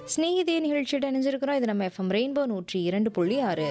ஸ்நேகிதே நிகழ்ச்சியோட இணைஞ்சிருக்கிறோம் இது நம்ம எஃப்எம் ரெயின்போ நூற்றி இரண்டு புள்ளி ஆறு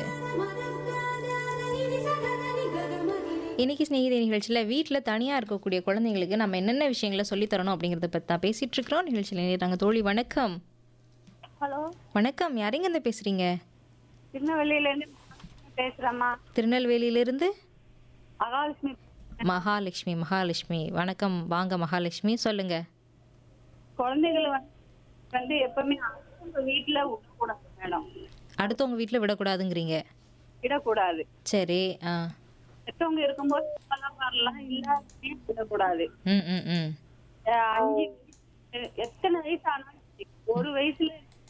இன்னைக்கு ஸ்நேகிதே நிகழ்ச்சியில் வீட்டில் தனியாக இருக்கக்கூடிய குழந்தைங்களுக்கு நம்ம என்னென்ன விஷயங்களை சொல்லித் தரணும் அப்படிங்கிறத பற்றி தான் பேசிகிட்டு இருக்கிறோம் நிகழ்ச்சியில் நாங்கள் தோழி வணக்கம் ஹலோ வணக்கம் யாரெங்க இருந்து பேசுகிறீங்க திருநெல்வேலியிலேருந்து பேசுகிறேம்மா திருநெல்வேலியிலிருந்து மகாலட்சுமி மகாலட்சுமி மகாலட்சுமி வணக்கம் வாங்க மகாலட்சுமி சொல்லுங்க குழந்தைகள் வந்து வந்து எப்பவுமே அவங்க வீட்டில் விடக்கூடாது மேடம் அடுத்தவங்க வீட்டில் விடக்கூடாதுங்கிறீங்க விடக்கூடாது சரி ஆ பெற்றவங்க இருக்கும்போது இப்பெல்லாம் வரலாம் இல்லாதே விடக்கூடாது ம் ம் ம் அஹ் அஞ்சு வயசு, எத்தனை வயசு ஆனாலும் சரி, ஒரு வயசுல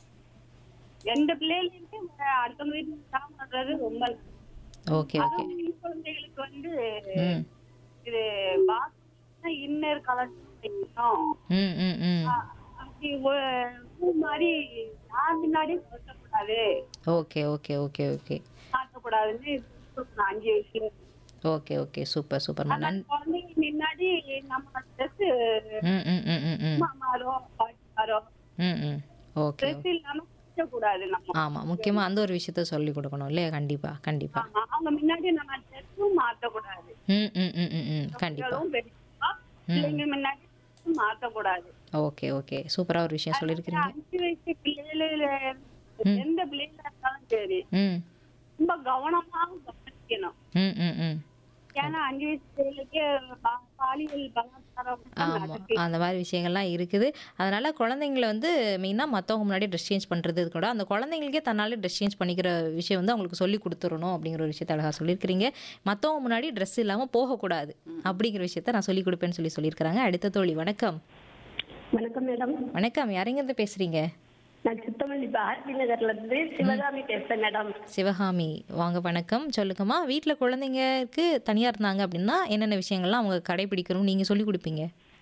எந்த பிள்ளைகளுமே அடுத்தவங்க வீட்டுல சாப்பிடுறது ரொம்ப நல்லது. ஓகே ஓகே அதுவும் பெண் குழந்தைகளுக்கு வந்து ம் இது பாத்ரூம் இன்னர் கலர் வைக்கணும் ம் ம் ம் அப்படி ஒ- பூ மாதிரி யார் முன்னாடியும் சொல்லக்கூடாது ஓகே ஓகே ஓகே ஓகே காட்டக்கூடாதுன்னு கொடுக்கணும் அஞ்சு வயசுல ஓகே ஓகே சூப்பர் சூப்பர் நன் குழந்தைங்க முன்னாடி நம்ம ட்ரெஸ் ம் ம் ம் ம் ம் மாமாரோ பாட்டிமாரோ ம் ம் ஓகே ட்ரெஸ் இல்லாம கூடாது நம்ம ஆமாம் முக்கியமாக அந்த ஒரு விஷயத்த சொல்லி கொடுக்கணும் இல்லையா கண்டிப்பாக கண்டிப்பாக ஆமா அவங்க முன்னாடி நம்ம ட்ரெஸ்ஸும் மாத்தக்கூடாது ம் ம் ம் ம் ம் கண்டிப்பாக பெண்களும் பெரியவா பிள்ளைங்க முன்னாடி dress மாத்தக்கூடாது ஓகே ஓகே சூப்பராக ஒரு விஷயம் சொல்லியிருக்கிறீங்க அஞ்சு வயசு பிள்ளைகள எந்த பிள்ளைகளா இருந்தாலும் சரி ம் ரொம்ப கவனமா கவனிக்கணும் ம் ம் ம் ஏன்னா அஞ்சு வயசு பிள்ளைகளுக்கே பா- பாலியல் பலாத்காரம் ஆமாம் நடக்குது. அந்த மாதிரி விஷயங்கள்லாம் இருக்குது அதனால குழந்தைங்களை வந்து மெயினாக மற்றவங்க முன்னாடி ட்ரெஸ் சேஞ்ச் பண்ணுறது கூட அந்த குழந்தைங்களுக்கே தன்னாலே ட்ரெஸ் சேஞ்ச் பண்ணிக்கிற விஷயம் வந்து அவங்களுக்கு சொல்லி கொடுத்துடணும் அப்படிங்கிற ஒரு விஷயத்த அழகாக சொல்லியிருக்கிறீங்க மற்றவங்க முன்னாடி ட்ரெஸ் இல்லாமல் போகக்கூடாது அப்படிங்கிற விஷயத்த நான் சொல்லி கொடுப்பேன்னு சொல்லி சொல்லியிருக்கிறாங்க அடுத்த தோழி வணக்கம் வணக்கம் மேடம் வணக்கம் யாரெங்கிருந்து பேசுகிறீங்க நான் சித்தமல்லி பாரதி நகர்ல இருந்து சிவகாமி பேசுறேன் மேடம் சிவகாமி வாங்க வணக்கம் சொல்லுங்கம்மா வீட்டில் குழந்தைங்களுக்கு தனியாக இருந்தாங்க அப்படின்னா என்னென்ன விஷயங்கள்லாம் அவங்க கடைபிடிக்கணும் நீங்கள் சொல்லி கொடுப்பீங்க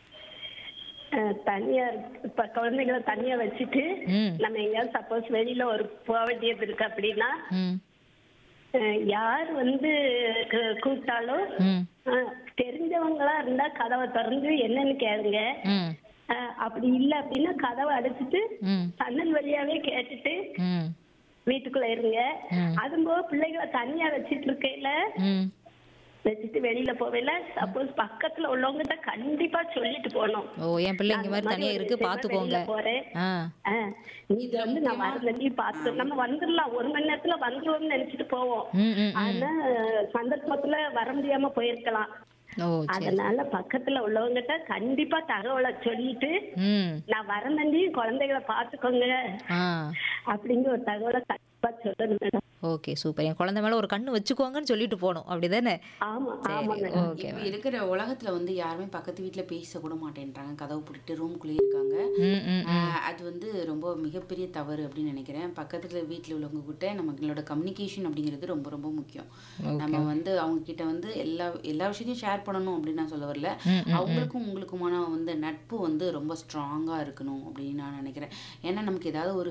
அஹ், தனியா இருக்கு- இப்ப குழந்தைகளை தனியா வச்சுட்டு ம் நம்ம எங்கேயாவது சப்போஸ் வெளியில ஒரு போக வேண்டியது இருக்கு அப்படின்னா ம் அஹ், யார் வந்து கூ- கூப்பிட்டாலும் ம் அஹ், தெரிஞ்சவங்களா இருந்தா கதவை திறந்து என்னன்னு கேளுங்க ம் அஹ், அப்படி இல்ல அப்படின்னா கதவை அடைச்சிட்டு ம் சன்னல் வழியாவே கேட்டுட்டு ம் வீட்டுக்குள்ள இருங்க ம். அதுபோக பிள்ளைகளை தனியா வச்சிட்டு இருக்கையில ம் வச்சுட்டு வெளியில போவேல சப்போஸ் பக்கத்துல உள்ளவங்ககிட்ட கண்டிப்பா சொல்லிட்டு போகணும் ஓ என் பிள்ளை இங்க மாதிரி தனியா இருக்கு பாத்துக்கோங்க வெளியில போறேன் ஆ ஆ, நீ வந்து நான் வரல நீ பாத்து நம்ம வந்துடலாம் ஒரு மணி நேரத்துல வந்துருவோம்னு நினைச்சிட்டு போவோம் ம் ம் ம். ஆனா சந்தர்ப்பத்துல வர முடியாம போயிருக்கலாம் ஓ சரி அதனால பக்கத்துல உள்ளவங்ககிட்ட கண்டிப்பா தகவலை சொல்லிட்டு ம் நான் வரந்தண்டி குழந்தைகளை பாத்துக்கோங்க ஆ அப்படிங்கிற ஒரு தகவலை கண்டிப்பா சொல்லணும் மேடம் ஓகே சூப்பர் என் குழந்தை மேல ஒரு கண்ணு வச்சுக்கோங்கன்னு சொல்லிட்டு போகணும் அப்படிதானே ஆமா ஆமா சரி மேடம் ஓகே இப்ப இருக்கிற உலகத்துல வந்து யாருமே பக்கத்து வீட்ல பேச கூட மாட்டேன்றாங்க கதவு பூட்டிட்டு ரூம்குள்ளேயே இருக்காங்க ம் ம் ஆஹ் அது வந்து ரொம்ப மிகப்பெரிய தவறு அப்படின்னு நினைக்கிறேன் பக்கத்துல வீட்ல உள்ளவங்க கிட்ட நம்மளோட கம்யூனிகேஷன் அப்படிங்கிறது ரொம்ப ரொம்ப முக்கியம் நம்ம வந்து அவங்க கிட்ட வந்து எல்லா எல்லா விஷயத்தையும் ஷேர் பண்ணணும் அப்படின்னு நான் சொல்ல வரல அவங்களுக்கும் உங்களுக்குமான வந்து நட்பு வந்து ரொம்ப ஸ்ட்ராங்கா இருக்கணும் அப்படின்னு நான் நினைக்கிறேன் ஏன்னா நமக்கு ஏதாவது ஒரு